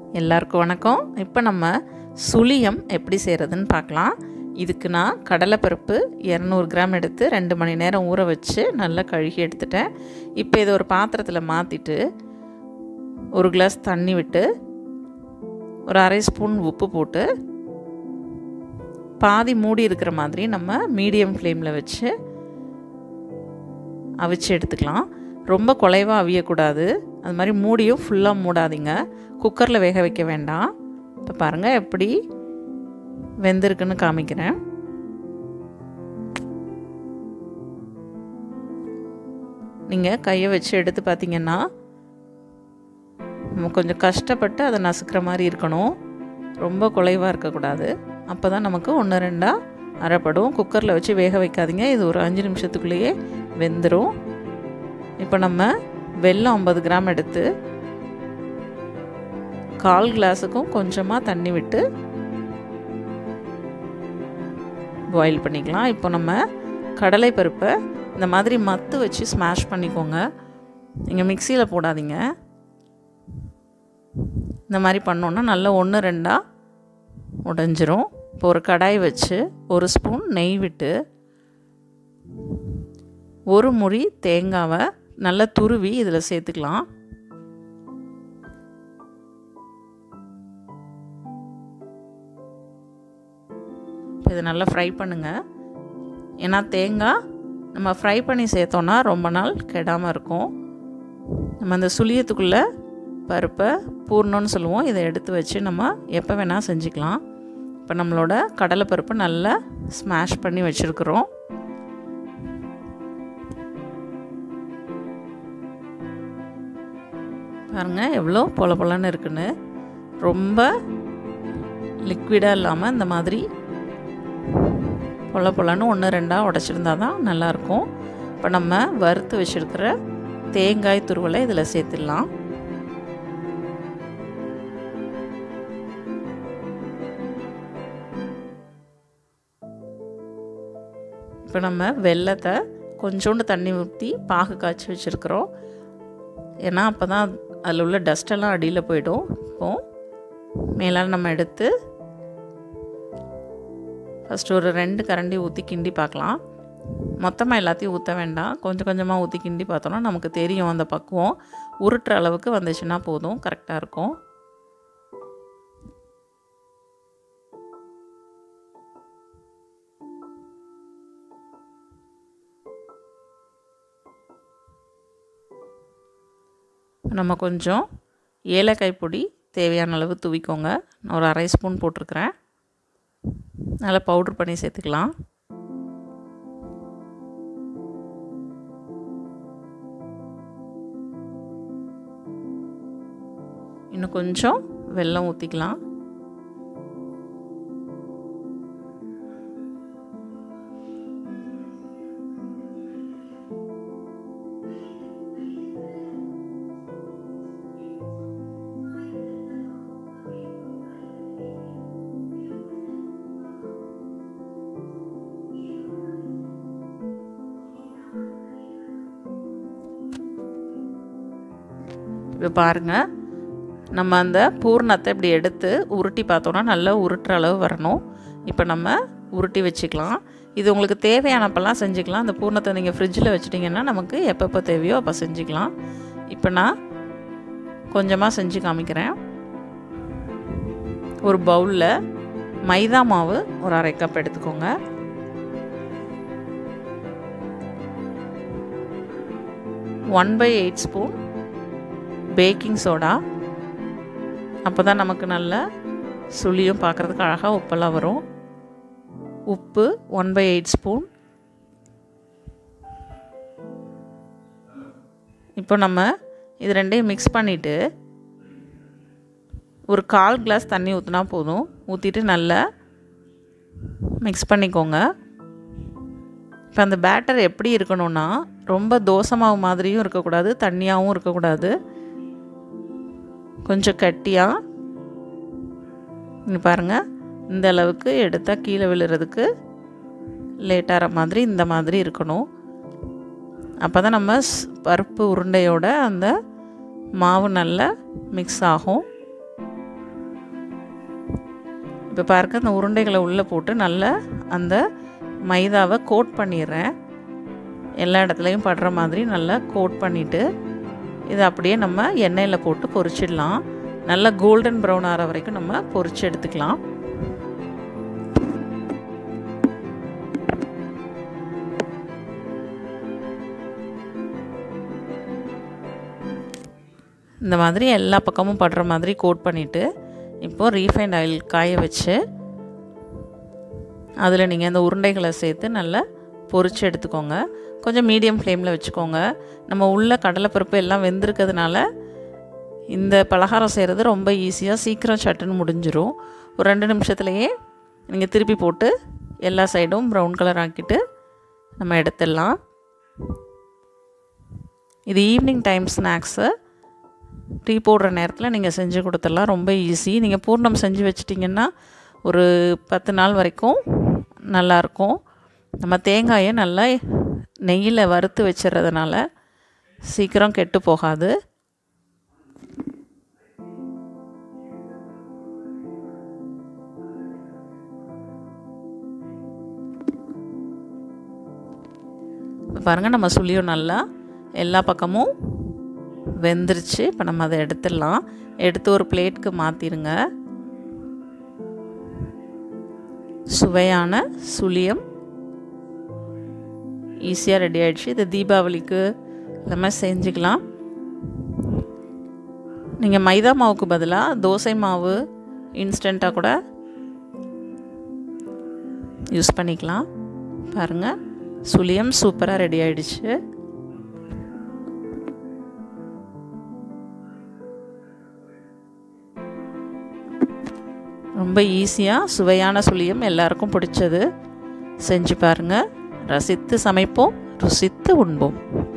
எல்லாருக்கும் வணக்கம் இப்போ நம்ம சுழியம் எப்படி செய்கிறதுன்னு பார்க்கலாம் இதுக்கு நான் கடலைப்பருப்பு இரநூறு கிராம் எடுத்து ரெண்டு மணி நேரம் ஊற வச்சு நல்லா கழுகி எடுத்துட்டேன் இப்போ இதை ஒரு பாத்திரத்தில் மாற்றிட்டு ஒரு கிளாஸ் தண்ணி விட்டு ஒரு அரை ஸ்பூன் உப்பு போட்டு பாதி மூடி இருக்கிற மாதிரி நம்ம மீடியம் ஃப்ளேமில் வச்சு அவிச்சு எடுத்துக்கலாம் ரொம்ப குலைவாக அவியக்கூடாது அது மாதிரி மூடியும் ஃபுல்லாக மூடாதீங்க குக்கரில் வேக வைக்க வேண்டாம் இப்போ பாருங்கள் எப்படி வெந்திருக்குன்னு காமிக்கிறேன் நீங்கள் கையை வச்சு எடுத்து பார்த்தீங்கன்னா நம்ம கொஞ்சம் கஷ்டப்பட்டு அதை நசுக்கிற மாதிரி இருக்கணும் ரொம்ப குலைவாக இருக்கக்கூடாது அப்போ தான் நமக்கு ஒன்று ரெண்டாக அரைப்படும் குக்கரில் வச்சு வேக வைக்காதீங்க இது ஒரு அஞ்சு நிமிஷத்துக்குள்ளேயே வெந்துடும் இப்போ நம்ம வெல்லம் ஐம்பது கிராம் எடுத்து கால் கிளாஸுக்கும் கொஞ்சமாக தண்ணி விட்டு பாயில் பண்ணிக்கலாம் இப்போ நம்ம கடலை பருப்பை இந்த மாதிரி மத்து வச்சு ஸ்மாஷ் பண்ணிக்கோங்க நீங்கள் மிக்சியில் போடாதீங்க இந்த மாதிரி பண்ணோன்னா நல்லா ஒன்று ரெண்டாக உடஞ்சிரும் இப்போ ஒரு கடாய் வச்சு ஒரு ஸ்பூன் நெய் விட்டு ஒரு முறி தேங்காவை நல்லா துருவி இதில் சேர்த்துக்கலாம் இதை நல்லா ஃப்ரை பண்ணுங்கள் ஏன்னா தேங்காய் நம்ம ஃப்ரை பண்ணி சேர்த்தோன்னா ரொம்ப நாள் கெடாமல் இருக்கும் நம்ம அந்த சுழியத்துக்குள்ளே பருப்பை பூர்ணம்னு சொல்லுவோம் இதை எடுத்து வச்சு நம்ம எப்போ வேணால் செஞ்சுக்கலாம் இப்போ நம்மளோட கடலைப்பருப்பு நல்லா ஸ்மாஷ் பண்ணி வச்சுருக்குறோம் பாருங்கள் எவ்வளோ பொல பொலன்னு இருக்குன்னு ரொம்ப லிக்விடாக இல்லாமல் இந்த மாதிரி பொல பொலன்னு ஒன்று ரெண்டாக உடச்சிருந்தா தான் நல்லாயிருக்கும் இப்போ நம்ம வறுத்து வச்சுருக்கிற தேங்காய் துருவலை இதில் சேர்த்துடலாம் இப்போ நம்ம வெள்ளத்தை கொஞ்சோண்டு தண்ணி ஊற்றி பாகு காய்ச்சி வச்சுருக்குறோம் ஏன்னா அப்போ தான் அதில் உள்ள டஸ்டெல்லாம் அடியில் போயிடும் இப்போது மேலால் நம்ம எடுத்து ஃபஸ்ட்டு ஒரு ரெண்டு கரண்டி ஊற்றி கிண்டி பார்க்கலாம் மொத்தமாக எல்லாத்தையும் ஊற்ற வேண்டாம் கொஞ்சம் கொஞ்சமாக ஊற்றி கிண்டி பார்த்தோன்னா நமக்கு தெரியும் அந்த பக்குவம் உருட்டுற அளவுக்கு வந்துச்சுன்னா போதும் கரெக்டாக இருக்கும் நம்ம கொஞ்சம் ஏலக்காய் பொடி தேவையான அளவு தூவிக்கோங்க நான் ஒரு அரை ஸ்பூன் போட்டிருக்கிறேன் நல்லா பவுட்ரு பண்ணி சேர்த்துக்கலாம் இன்னும் கொஞ்சம் வெல்லம் ஊற்றிக்கலாம் இப்போ பாருங்கள் நம்ம அந்த பூர்ணத்தை இப்படி எடுத்து உருட்டி பார்த்தோன்னா நல்லா உருட்டுற அளவு வரணும் இப்போ நம்ம உருட்டி வச்சுக்கலாம் இது உங்களுக்கு தேவையானப்பெல்லாம் செஞ்சுக்கலாம் அந்த பூர்ணத்தை நீங்கள் ஃப்ரிட்ஜில் வச்சிட்டிங்கன்னா நமக்கு எப்பப்போ தேவையோ அப்போ செஞ்சுக்கலாம் இப்போ நான் கொஞ்சமாக செஞ்சு காமிக்கிறேன் ஒரு பவுலில் மைதா மாவு ஒரு அரை கப் எடுத்துக்கோங்க one by eight spoon baking soda அப்போ தான் நமக்கு நல்ல சுளியும் பார்க்குறதுக்கு அழகாக உப்பெல்லாம் வரும் உப்பு ஒன் பை எயிட் ஸ்பூன் இப்போ நம்ம இது ரெண்டையும் மிக்ஸ் பண்ணிவிட்டு ஒரு கால் கிளாஸ் தண்ணி ஊற்றினா போதும் ஊற்றிட்டு நல்லா மிக்ஸ் பண்ணிக்கோங்க இப்போ அந்த பேட்டர் எப்படி இருக்கணும்னா ரொம்ப தோசை மாவு மாதிரியும் இருக்கக்கூடாது தண்ணியாகவும் இருக்கக்கூடாது கொஞ்சம் கட்டியாக இங்கே பாருங்கள் இந்த அளவுக்கு எடுத்தால் கீழே விழுறதுக்கு லேட்டாகிற மாதிரி இந்த மாதிரி இருக்கணும் அப்போ தான் நம்ம பருப்பு உருண்டையோட அந்த மாவு நல்லா மிக்ஸ் ஆகும் இப்போ பாருங்க அந்த உருண்டைகளை உள்ளே போட்டு நல்லா அந்த மைதாவை கோட் பண்ணிடுறேன் எல்லா இடத்துலையும் படுற மாதிரி நல்லா கோட் பண்ணிவிட்டு இதை அப்படியே நம்ம எண்ணெயில் போட்டு பொரிச்சிடலாம் நல்லா கோல்டன் ப்ரௌன் ஆகிற வரைக்கும் நம்ம பொரிச்சு எடுத்துக்கலாம் இந்த மாதிரி எல்லா பக்கமும் படுற மாதிரி கோட் பண்ணிவிட்டு இப்போது ரீஃபைண்ட் ஆயில் காய வச்சு அதில் நீங்கள் அந்த உருண்டைகளை சேர்த்து நல்லா பொரித்து எடுத்துக்கோங்க கொஞ்சம் மீடியம் ஃப்ளேமில் வச்சுக்கோங்க நம்ம உள்ள கடலைப்பருப்பு எல்லாம் வெந்திருக்கிறதுனால இந்த பலகாரம் செய்கிறது ரொம்ப ஈஸியாக சீக்கிரம் சட்டுன்னு முடிஞ்சிடும் ஒரு ரெண்டு நிமிஷத்துலையே நீங்கள் திருப்பி போட்டு எல்லா சைடும் ப்ரௌன் கலர் ஆக்கிட்டு நம்ம எடுத்துடலாம் இது ஈவினிங் டைம் ஸ்நாக்ஸு டீ போடுற நேரத்தில் நீங்கள் செஞ்சு கொடுத்துடலாம் ரொம்ப ஈஸி நீங்கள் பூர்ணம் செஞ்சு வச்சிட்டிங்கன்னா ஒரு பத்து நாள் வரைக்கும் நல்லாயிருக்கும் நம்ம தேங்காயை நல்லா நெய்யில் வறுத்து வச்சிடுறதுனால சீக்கிரம் கெட்டு போகாது பாருங்கள் நம்ம சுழியும் நல்லா எல்லா பக்கமும் வெந்துருச்சு இப்போ நம்ம அதை எடுத்துடலாம் எடுத்து ஒரு பிளேட்க்கு மாற்றிடுங்க சுவையான சுழியம் ஈஸியாக ரெடி ஆகிடுச்சு இது தீபாவளிக்கு இந்த மாதிரி செஞ்சுக்கலாம் நீங்கள் மைதா மாவுக்கு பதிலாக தோசை மாவு இன்ஸ்டண்ட்டாக கூட யூஸ் பண்ணிக்கலாம் பாருங்கள் சுழியம் சூப்பராக ரெடி ஆகிடுச்சு ரொம்ப ஈஸியாக சுவையான சுழியம் எல்லாருக்கும் பிடிச்சது செஞ்சு பாருங்கள் ரசித்து சமைப்போம் ருசித்து உண்போம்